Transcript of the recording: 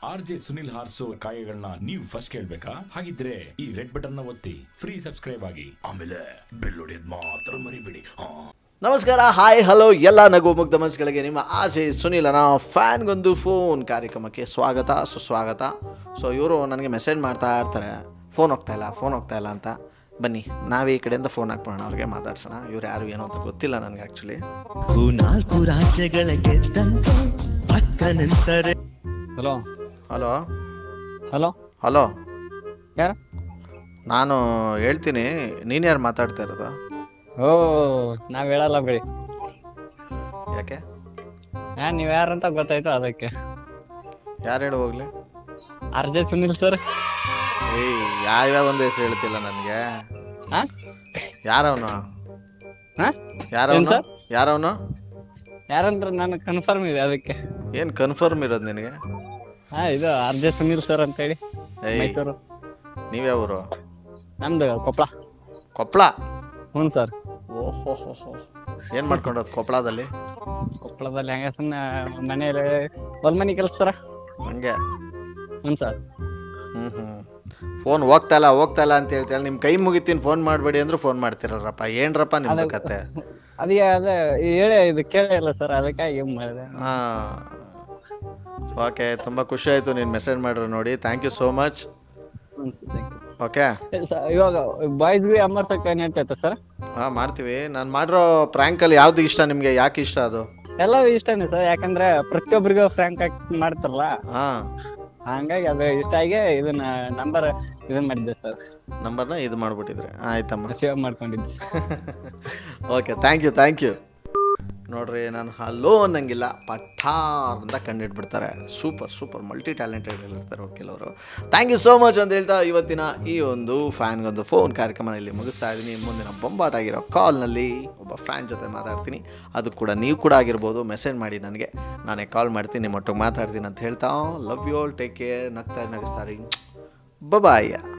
R J Sunil ಹಾರ್ಸೋ ಕಾಯಗಳನ್ನ ನೀವು ಫಸ್ಟ್ ಕೇಳ್ಬೇಕಾ ಹಾಗಿದ್ರೆ ಈ ರೆಡ್ ಬಟನ್ ನ ಒತ್ತಿ ಫ್ರೀ ಸಬ್ಸ್ಕ್ರೈಬ್ ಆಗಿ ಆಮೇಲೆ ಬೆಲ್ ಹೊಡೆಯೋದ್ ಮಾತ್ರ ಮರಿಬೇಡಿ ಹಾ ನಮಸ್ಕಾರ ಹಾಯ್ ಹಲೋ ಎಲ್ಲ ನಗು ಮುಗ್ಧ ಮನಸ್ಸುಗಳಿಗೆ ನಿಮ್ಮ ಆಸೆ ಸುನೀಲನ ಫ್ಯಾನ್ಗೊಂದು ಫೋನ್ ಕಾರ್ಯಕ್ರಮಕ್ಕೆ ಸ್ವಾಗತ ಸುಸ್ವಾಗತ ಸೊ ಇವರು ನನಗೆ ಮೆಸೇಜ್ ಮಾಡ್ತಾ ಇರ್ತಾರೆ ಫೋನ್ ಹೋಗ್ತಾ ಇಲ್ಲ ಫೋನ್ ಹೋಗ್ತಾ ಇಲ್ಲ ಅಂತ ಬನ್ನಿ ನಾವೇ ಈ ಕಡೆಯಿಂದ ಫೋನ್ ಹಾಕ್ಬೋಣ ಅವ್ರಿಗೆ ಮಾತಾಡ್ಸೋಣ ಇವ್ರು ಯಾರು ಏನು ಅಂತ ಗೊತ್ತಿಲ್ಲ ನನಗೆ ಆ್ಯಕ್ಚುಲಿ ನಾಲ್ಕು ರಾಜ್ಯಗಳ ಗೆದ್ದಂತೆ ಪಕ್ಕ ನಿಂತರೆ ಹಲೋ ಹಲೋ ಹಲೋ ಹಲೋ ಯಾರು ನಾನು ಹೇಳ್ತೀನಿ ನೀನು ಯಾರು ಮಾತಾಡ್ತಾ ಇರೋದು ಓ ನಾವ್ ಹೇಳಲ್ಲ ಬಿಡಿ ಯಾಕೆ ಹಾ ನೀವ್ ಯಾರಂತ ಗೊತ್ತಾಯ್ತು ಅದಕ್ಕೆ ಯಾರು ಹೇಳು ಹೋಗ್ಲಿ ಆರ್ ಜೆ ಸುನಿಲ್ ಸರ್ ಏಯ್ ಯಾವ್ಯಾವ ಒಂದು ಹೆಸರು ಹೇಳ್ತಿಲ್ಲ ನನಗೆ ಹಾ ಯಾರವನು ಹಾ ಯಾರವನು ಏನ್ ಯಾರವನು ಯಾರಂದ್ರ ನನಗೆ ಕನ್ಫರ್ಮ್ ಇದೆ ಅದಕ್ಕೆ ಏನು ಕನ್ಫರ್ಮ್ ಇರೋದು ನಿನಗೆ ಹಾ ಇದು ಆರ್ ಜೆ ಸುನಿಲ್ ಸರ್ ಅಂತ ಹೇಳಿ ಏಯ್ ಮೈಸೂರು ನೀವ್ಯಾವರು ನಮ್ದು ಕೊಪ್ಪಳ ಕೊಪ್ಪಳ ಹ್ಞೂ ಸರ್ ಓಹೋ ಹೋ ಹೋ ಏನು ಮಾಡ್ಕೊಂಡೋದು ಕೊಪ್ಪಳದಲ್ಲಿ ಕೊಪ್ಪಳದಲ್ಲಿ ಹೆಂಗ ಸುಮ್ಮನೆ ಮನೇಲಿ ಹೊಲ್ ಮನಿ ಕೆಲಸ ಸರ ಹಂಗೆ ಹ್ಞೂ ಸರ್ ಹ್ಞೂ ಹ್ಞೂ ಫೋನ್ ಹೋಗ್ತಾ ಇಲ್ಲ ಹೋಗ್ತಾ ಇಲ್ಲ ಅಂತ ಹೇಳ್ತೀಯಲ್ಲ ನಿಮ್ಮ ಕೈ ಮುಗಿತೀನಿ ಫೋನ್ ಮಾಡಬೇಡಿ ಅಂದ್ರೆ ಫೋನ್ ಮಾಡ್ತಿರಲ್ರಪ್ಪ ಏನ್ರಪ್ಪ ನಿಮ್ದು ಅದು- ಕತೆ ಅದೇ ಅದೇ ಹೇಳಿ ಇದು ಕೇಳೇ ಇಲ್ಲ ಸರ್ ಅದಕ್ಕಾಗಿ ಏನ್ ಮಾಡಿದೆ ಹಾಂ ಓಕೆ ತುಂಬ ಖುಷಿ ಆಯಿತು ನೀನು ಮೆಸೇಜ್ ಮಾಡಿರೋ ನೋಡಿ ಥ್ಯಾಂಕ್ ಯು ಸೋ ಮಚ್ ಹ್ಞೂ thank you. ಓಕೆ ಏ, ಸ- ಇವಾಗ ಬಾಯ್ಸ್ಗೆ ಅಮರ್ಸಕ್ಕೆ ಏನಾಯ್ತೈತೆ ಸರ್ ಹಾಂ ಮಾಡ್ತೀವಿ ನಾನು ಮಾಡಿರೋ ಪ್ರ್ಯಾಂಕಲ್ಲಿ ಯಾವ್ದು ಇಷ್ಟ ನಿಮಗೆ ಯಾಕೆ ಇಷ್ಟ ಅದು ಎಲ್ಲವೂ ಇಷ್ಟನೇ ಸರ್ ಯಾಕಂದ್ರೆ ಪ್ರತಿಯೊಬ್ಬರಿಗೂ ಫ್ರ್ಯಾಂಕ್ ಆಗಿ ಮಾಡ್ತಾರಲ್ಲ ಹಾಂ ಹಂಗಾಗಿ ಅದು ಇಷ್ಟ ಆಗಿ ಇದನ್ನ ನಂಬರ್ ಇದನ್ನ ಮಾಡಿದ್ದೆ ಸರ್ ನಂಬರ್ನ ಇದು ಮಾಡಿಬಿಟ್ಟಿದ್ರೆ ಆಯ್ತಮ್ಮ ಸೇವ್ ಮಾಡ್ಕೊಂಡಿದ್ದೆ okay thank you thank you ನೋಡ್ರಿ ನಾನು ಹಲೋ ಅನ್ನಂಗಿಲ್ಲ ಪಠಾರ್ ಅಂತ ಕಂಡಿಡ್ಬಿಡ್ತಾರೆ ಸೂಪರ್ ಸೂಪರ್ ಮಲ್ಟಿ ಟ್ಯಾಲೆಂಟೆಡ್ ಇರ್ತಾರೆ ಕೆಲವರು ಥ್ಯಾಂಕ್ ಯು ಸೋ ಮಚ್ ಅಂತ ಹೇಳ್ತಾ ಇವತ್ತಿನ ಈ ಒಂದು ಫ್ಯಾನ್ಗೊಂದು ಫೋನ್ ಕಾರ್ಯಕ್ರಮ ಇಲ್ಲಿ ಮುಗಿಸ್ತಾ ಇದ್ದೀನಿ ಮುಂದಿನ ಬೊಂಬಾಟ್ ಆಗಿರೋ ಕಾಲ್ನಲ್ಲಿ ಒಬ್ಬ ಫ್ಯಾನ್ ಜೊತೆ ಮಾತಾಡ್ತೀನಿ ಅದು ಕೂಡ ನೀವು ಕೂಡ ಆಗಿರ್ಬೋದು ಮೆಸೇಜ್ ಮಾಡಿ ನನಗೆ ನಾನೇ ಕಾಲ್ ಮಾಡ್ತೀನಿ ನಿಮ್ಮ ಒಟ್ಟಿಗೆ ಮಾತಾಡ್ತೀನಿ ಅಂತ ಹೇಳ್ತಾ love you all take care ನಗ್ತಾ ನಗಿಸ್ತಾರೆ ಬಾಯ್